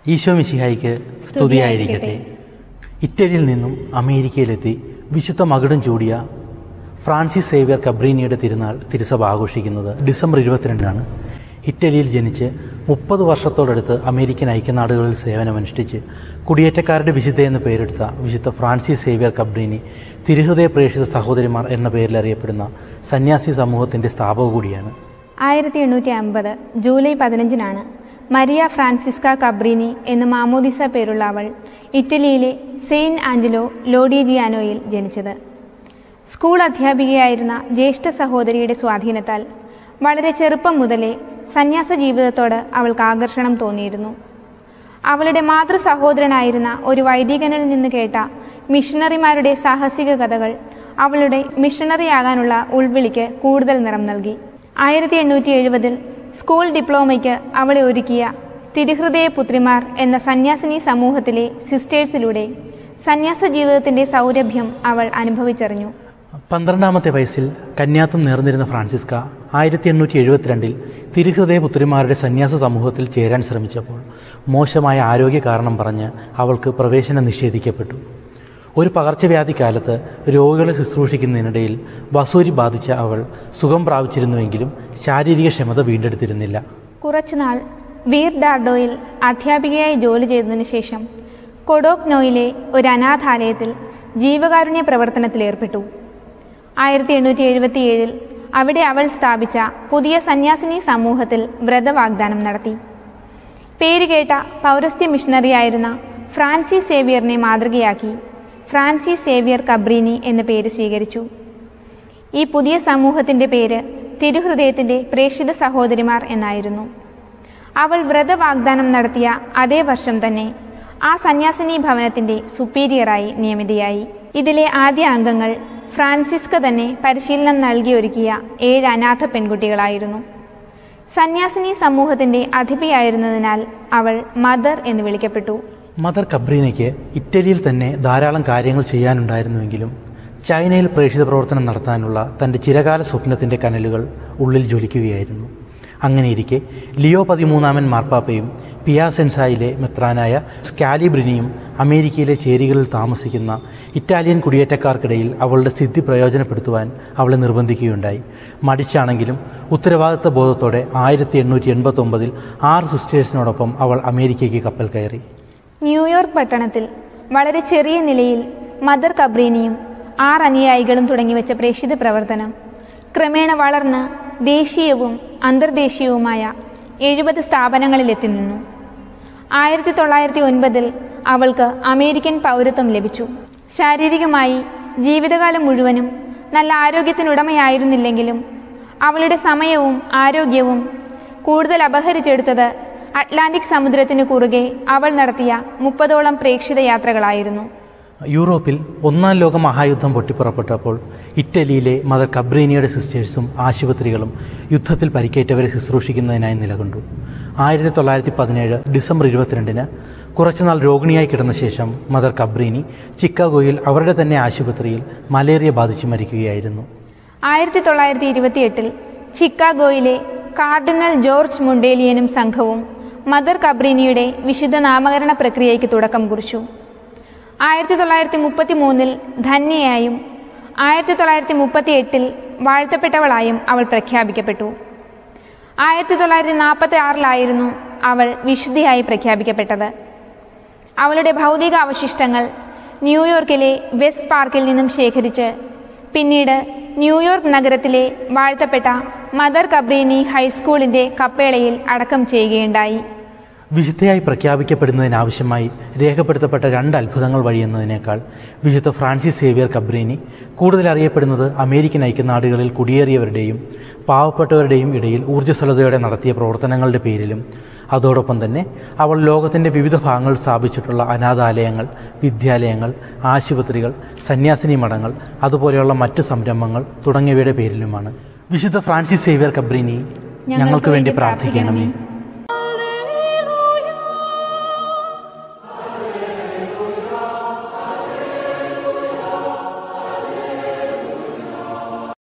ഈശോ മിശിഹായിക്ക് സ്തുതിയായിരിക്കട്ടെ ഇറ്റലിയിൽ നിന്നും അമേരിക്കയിലെത്തി വിശുദ്ധ മകുടം ചൂടിയ ഫ്രാൻസിസ് സേവ്യർ കബ്രീനിയുടെ തിരുനാൾ തിരുസഭ ആഘോഷിക്കുന്നത് ഡിസംബർ ഇരുപത്തിരണ്ടിനാണ് ഇറ്റലിയിൽ ജനിച്ച് മുപ്പത് വർഷത്തോടടുത്ത് അമേരിക്കൻ ഐക്യനാടുകളിൽ സേവനമനുഷ്ഠിച്ച് കുടിയേറ്റക്കാരുടെ വിശുദ്ധ എന്ന് പേരെടുത്ത വിശുദ്ധ ഫ്രാൻസിസ് സേവ്യർ കബ്രീനി തിരുഹൃദയ പ്രേക്ഷിത സഹോദരിമാർ എന്ന പേരിൽ അറിയപ്പെടുന്ന സന്യാസി സമൂഹത്തിൻ്റെ സ്ഥാപക കൂടിയാണ് ആയിരത്തി എണ്ണൂറ്റി അമ്പത് ജൂലൈ പതിനഞ്ചിനാണ് മരിയ ഫ്രാൻസിസ്ക കബ്രീനി എന്ന് മാമോദിസ പേരുള്ള അവൾ ഇറ്റലിയിലെ സെയിൻറ്റ് ആഞ്ചലോ ലോഡിജിയാനോയിൽ ജനിച്ചത് സ്കൂൾ അധ്യാപികയായിരുന്ന ജ്യേഷ്ഠ സഹോദരിയുടെ സ്വാധീനത്താൽ വളരെ ചെറുപ്പം മുതലേ സന്യാസ ജീവിതത്തോട് അവൾക്ക് ആകർഷണം തോന്നിയിരുന്നു അവളുടെ മാതൃ സഹോദരനായിരുന്ന ഒരു വൈദികനിൽ നിന്ന് കേട്ട മിഷണറിമാരുടെ സാഹസിക കഥകൾ അവളുടെ മിഷണറിയാകാനുള്ള ഉൾവിളിക്ക് കൂടുതൽ നിറം നൽകി ആയിരത്തി എണ്ണൂറ്റി എഴുപതിൽ സ്കൂൾ ഡിപ്ലോമയ്ക്ക് അവളെ ഒരുക്കിയ തിരുഹൃദയ പുത്രിമാർ എന്ന സന്യാസിനി സമൂഹത്തിലെ സിസ്റ്റേഴ്സിലൂടെ സന്യാസ ജീവിതത്തിന്റെ സൗരഭ്യം അവൾ അനുഭവിച്ചറിഞ്ഞു പന്ത്രണ്ടാമത്തെ വയസ്സിൽ കന്യാത്വം നേർന്നിരുന്ന ഫ്രാൻസിസ്ക ആയിരത്തി എണ്ണൂറ്റി എഴുപത്തിരണ്ടിൽ തിരുഹൃദയ പുത്രിമാരുടെ സന്യാസ സമൂഹത്തിൽ ചേരാൻ ശ്രമിച്ചപ്പോൾ മോശമായ ആരോഗ്യ കാരണം പറഞ്ഞ് അവൾക്ക് പ്രവേശനം നിഷേധിക്കപ്പെട്ടു ഒരു പകർച്ചവ്യാധി കാലത്ത് രോഗികളെ ശുശ്രൂഷിക്കുന്നതിനിടയിൽ വസൂരി ബാധിച്ച അവൾ സുഖം പ്രാപിച്ചിരുന്നുവെങ്കിലും ശാരീരിക ക്ഷമത വീണ്ടെടുത്തിരുന്നില്ല കുറച്ചുനാൾ വീർ ഡാർഡോയിൽ അധ്യാപികയായി ജോലി ചെയ്തതിനു ശേഷം കൊഡോക്നോയിലെ ഒരു അനാഥാലയത്തിൽ ജീവകാരുണ്യ പ്രവർത്തനത്തിലേർപ്പെട്ടു ആയിരത്തി എണ്ണൂറ്റി എഴുപത്തിയേഴിൽ അവിടെ അവൾ സ്ഥാപിച്ച പുതിയ സന്യാസിനി സമൂഹത്തിൽ വ്രതവാഗ്ദാനം നടത്തി പേരുകേട്ട പൗരസ്ത്യ മിഷണറിയായിരുന്ന ഫ്രാൻസിസ് സേവിയറിനെ മാതൃകയാക്കി ഫ്രാൻസിസ് സേവിയർ കബ്രീനി എന്ന പേര് സ്വീകരിച്ചു ഈ പുതിയ സമൂഹത്തിൻ്റെ പേര് തിരുഹൃദയത്തിൻ്റെ പ്രേക്ഷിത സഹോദരിമാർ എന്നായിരുന്നു അവൾ വ്രതവാഗ്ദാനം നടത്തിയ അതേ വർഷം തന്നെ ആ സന്യാസിനി ഭവനത്തിൻ്റെ സുപ്പീരിയറായി നിയമിതയായി ഇതിലെ ആദ്യ അംഗങ്ങൾ ഫ്രാൻസിസ്ക തന്നെ പരിശീലനം നൽകിയൊരുക്കിയ ഏഴ് അനാഥ പെൺകുട്ടികളായിരുന്നു സന്യാസിനി സമൂഹത്തിൻ്റെ അധിപയായിരുന്നതിനാൽ അവൾ മദർ എന്ന് വിളിക്കപ്പെട്ടു മദർ കബ്രീനയ്ക്ക് ഇറ്റലിയിൽ തന്നെ ധാരാളം കാര്യങ്ങൾ ചെയ്യാനുണ്ടായിരുന്നുവെങ്കിലും ചൈനയിൽ പ്രേക്ഷിത പ്രവർത്തനം നടത്താനുള്ള തൻ്റെ ചിരകാല സ്വപ്നത്തിൻ്റെ കനലുകൾ ഉള്ളിൽ ജ്വലിക്കുകയായിരുന്നു അങ്ങനെയിരിക്കെ ലിയോ പതിമൂന്നാമൻ മാർപ്പാപ്പയും പിയാസെൻസായിലെ മെത്രാനായ സ്കാലിബ്രിനിയും അമേരിക്കയിലെ ചേരികളിൽ താമസിക്കുന്ന ഇറ്റാലിയൻ കുടിയേറ്റക്കാർക്കിടയിൽ അവളുടെ സിദ്ധി പ്രയോജനപ്പെടുത്തുവാൻ അവളെ നിർബന്ധിക്കുകയുണ്ടായി മടിച്ചാണെങ്കിലും ഉത്തരവാദിത്ത ബോധത്തോടെ ആയിരത്തി എണ്ണൂറ്റി എൺപത്തൊമ്പതിൽ ആറ് സിസ്റ്റേഴ്സിനോടൊപ്പം അവൾ അമേരിക്കയ്ക്ക് കപ്പൽ കയറി ന്യൂയോർക്ക് പട്ടണത്തിൽ വളരെ ചെറിയ നിലയിൽ മദർ കബ്രീനിയും ആറ് അനുയായികളും തുടങ്ങിവെച്ച പ്രേക്ഷിത പ്രവർത്തനം ക്രമേണ വളർന്ന് ദേശീയവും അന്തർദേശീയവുമായ എഴുപത് സ്ഥാപനങ്ങളിലെത്തി നിന്നു ആയിരത്തി തൊള്ളായിരത്തി ഒൻപതിൽ അവൾക്ക് അമേരിക്കൻ പൗരത്വം ലഭിച്ചു ശാരീരികമായി ജീവിതകാലം മുഴുവനും നല്ല ആരോഗ്യത്തിനുടമയായിരുന്നില്ലെങ്കിലും അവളുടെ സമയവും ആരോഗ്യവും കൂടുതൽ അപഹരിച്ചെടുത്തത് അറ്റ്ലാന്റിക് സമുദ്രത്തിനു കുറുകെ അവൾ നടത്തിയ മുപ്പതോളം പ്രേക്ഷിത യാത്രകളായിരുന്നു യൂറോപ്പിൽ ഒന്നാം ലോക മഹായുദ്ധം പൊട്ടിപ്പുറപ്പെട്ടപ്പോൾ ഇറ്റലിയിലെ മദർ കബ്രീനിയുടെ സിസ്റ്റേഴ്സും ആശുപത്രികളും യുദ്ധത്തിൽ പരിക്കേറ്റവരെ ശുശ്രൂഷിക്കുന്നതിനായി നിലകൊണ്ടു ആയിരത്തി തൊള്ളായിരത്തി പതിനേഴ് ഡിസംബർ ഇരുപത്തിരണ്ടിന് കുറച്ചുനാൾ രോഗിണിയായി കിടന്ന ശേഷം മദർ കബ്രീനി ചിക്കാഗോയിൽ അവരുടെ തന്നെ ആശുപത്രിയിൽ മലേറിയ ബാധിച്ച് മരിക്കുകയായിരുന്നു ആയിരത്തി തൊള്ളായിരത്തി ഇരുപത്തിയെട്ടിൽ ചിക്കാഗോയിലെ കാർഡിനൽ ജോർജ് മുണ്ടേലിയനും സംഘവും മദർ കബ്രീനിയുടെ വിശുദ്ധ നാമകരണ പ്രക്രിയയ്ക്ക് തുടക്കം കുറിച്ചു ആയിരത്തി തൊള്ളായിരത്തി മുപ്പത്തി മൂന്നിൽ ധന്യയായും ആയിരത്തി തൊള്ളായിരത്തി മുപ്പത്തി എട്ടിൽ വാഴ്ത്തപ്പെട്ടവളായും അവൾ പ്രഖ്യാപിക്കപ്പെട്ടു ആയിരത്തി തൊള്ളായിരത്തി നാൽപ്പത്തി ആറിലായിരുന്നു അവൾ വിശുദ്ധിയായി പ്രഖ്യാപിക്കപ്പെട്ടത് അവളുടെ ഭൗതിക അവശിഷ്ടങ്ങൾ ന്യൂയോർക്കിലെ വെസ്റ്റ് പാർക്കിൽ നിന്നും ശേഖരിച്ച് പിന്നീട് ന്യൂയോർക്ക് നഗരത്തിലെ വാഴ്ത്തപ്പെട്ട മദർ കബ്രീനി ഹൈസ്കൂളിൻ്റെ കപ്പേളയിൽ അടക്കം ചെയ്യുകയുണ്ടായി വിശുദ്ധയായി പ്രഖ്യാപിക്കപ്പെടുന്നതിനാവശ്യമായി രേഖപ്പെടുത്തപ്പെട്ട രണ്ട് അത്ഭുതങ്ങൾ വഴിയെന്നതിനേക്കാൾ വിശുദ്ധ ഫ്രാൻസിസ് സേവിയർ കബ്രീനി കൂടുതൽ അറിയപ്പെടുന്നത് അമേരിക്കൻ ഐക്യനാടുകളിൽ കുടിയേറിയവരുടെയും പാവപ്പെട്ടവരുടെയും ഇടയിൽ ഊർജ്ജസ്വലതയോടെ നടത്തിയ പ്രവർത്തനങ്ങളുടെ പേരിലും അതോടൊപ്പം തന്നെ അവൾ ലോകത്തിൻ്റെ വിവിധ ഭാഗങ്ങളിൽ സ്ഥാപിച്ചിട്ടുള്ള അനാഥാലയങ്ങൾ വിദ്യാലയങ്ങൾ ആശുപത്രികൾ സന്യാസിനി മഠങ്ങൾ അതുപോലെയുള്ള മറ്റ് സംരംഭങ്ങൾ തുടങ്ങിയവയുടെ പേരിലുമാണ് വിശുദ്ധ ഫ്രാൻസിസ് സേവിയർ കബ്രീനി ഞങ്ങൾക്ക് വേണ്ടി പ്രാർത്ഥിക്കണമേ